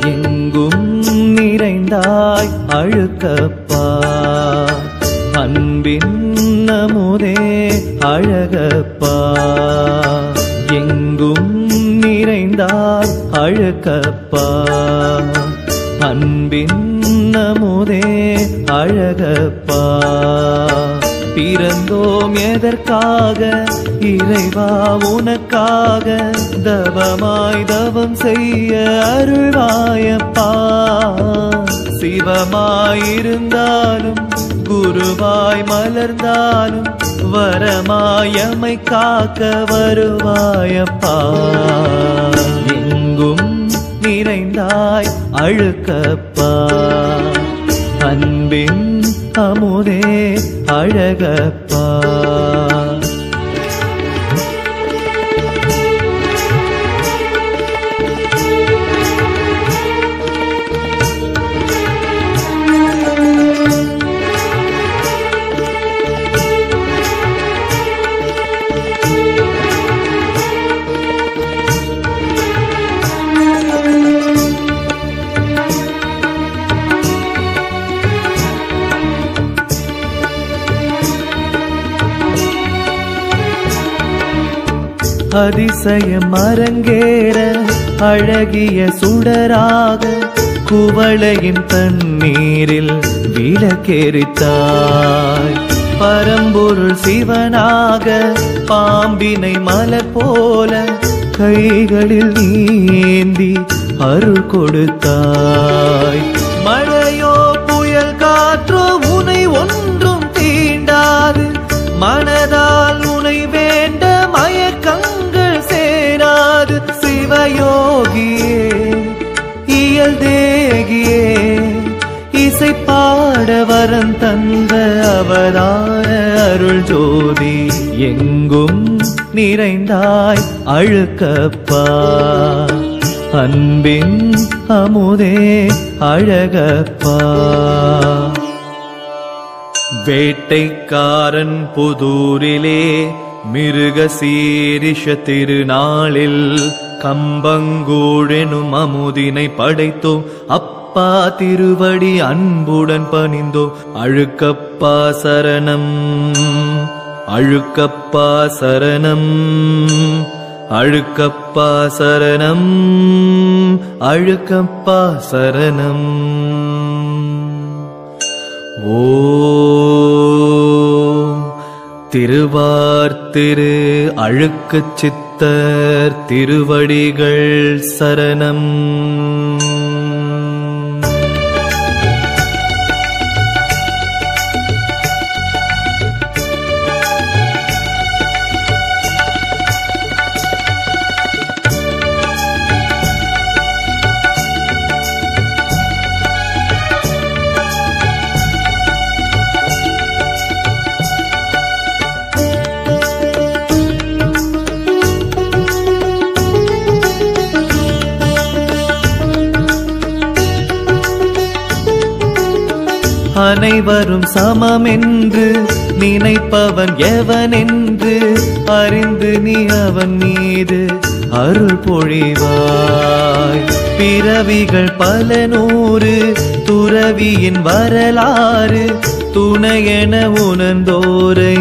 எங்கும் நிறைந்தாய் அழுக்கப்பா அன்பின் நமுதே அழகப்பா எங்கும் நிறைந்தாய் அழுக்கப்பா அன்பின் நமுதே அழகப்பா பிறந்தோம் எதற்காக இறைவா உனக்காக தவமாய் தவம் செய்ய அருள்வாயப்பா சிவமாயிருந்தாலும் குருவாய் மலர்ந்தாலும் வரமாயமை காக்க வருவாயப்பா எங்கும் நிறைந்தாய் அழுக்கப்பா அன்பின் அமுதே அழகப்பா அதிசயம் அரங்கேற அழகிய சுடராக குவளையின் தண்ணீரில் விளக்கெரித்தாய் பரம்பொருள் சிவனாக பாம்பினை மலர் போல கைகளில் நீந்தி அருள் கொடுத்தாய் மழையோ புயல் காற்றோ உனை ஒன்றும் தீண்டாது மனதால் உனை வேண்ட மயக்கங்கள் சேராது சிவயோகியே இயல் தேகியே இசை பாட வரம் தந்த அவதார அருள் ஜோதி எங்கும் நிறைந்தாய் அழுக்கப்பா அன்பின் அமுதே அழகப்பா வேட்டைக்காரன் புதூரிலே மிருக சீரிஷ திருநாளில் கம்பங்கூழெனும் அமுதினை படைத்தோம் அப்பா திருவடி அன்புடன் பணிந்தோம் அழுக்கப்பா சரணம் அழுக்கப்பா சரணம் அழுக்கப்பா சரணம் அழுக்கப்பா சரணம் ஓம் திருவார்த்திரு அழுக்குச் சித்தர் திருவடிகள் சரணம் அனைவரும் சமமென்று நினைப்பவன் எவனென்று அறிந்து நீ அவன் மீது அருள் பொழிவாய் பிறவிகள் பல நூறு துறவியின் வரலாறு துணையென உணர்ந்தோரை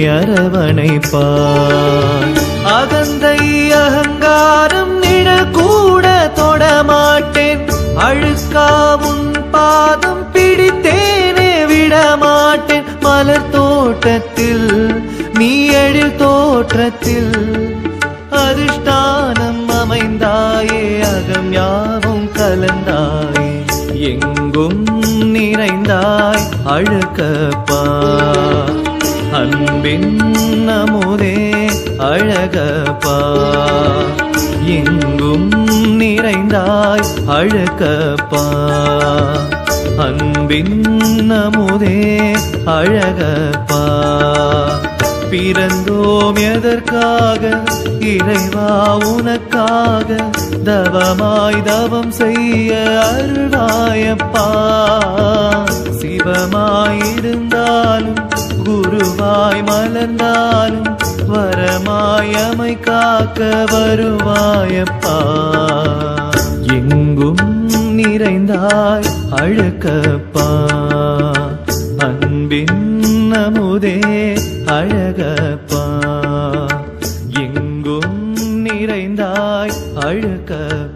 அரவணைப்பாய் அகந்தை அகங்காரம் நிழல் கூட தொடமாட்டேன் அழுக்காவும் பாதம் பிடித்தேனே விடமாட்டேன் மலர் தோட்டத்தில் நீ எழில் தோற்றத்தில் அதிஷ்டானம் அமைந்தாயே அகம் யாவும் கலந்தாயே எங்கும் நிறைந்தாய் அழுக்கப்பா அன்பின் அமுதே அழகப்பா எங்கும் நிறைந்தாய் அழகப்பா அன்பின் அமுதே அழகப்பா பிறந்தோம் எதற்காக இறைவா உனக்காக தவமாய் தவம் செய்ய அருள்வாயப்பா சிவமாயிருந்தாலும் குருவாய் மலர்ந்தாலும் வரமாயமை காக்க வருவாயப்பா எங்கும் நிறைந்தாய் அழகப்பா அன்பின் நமுதே அழகப்பா எங்கும் நிறைந்தாய் அழகப்பா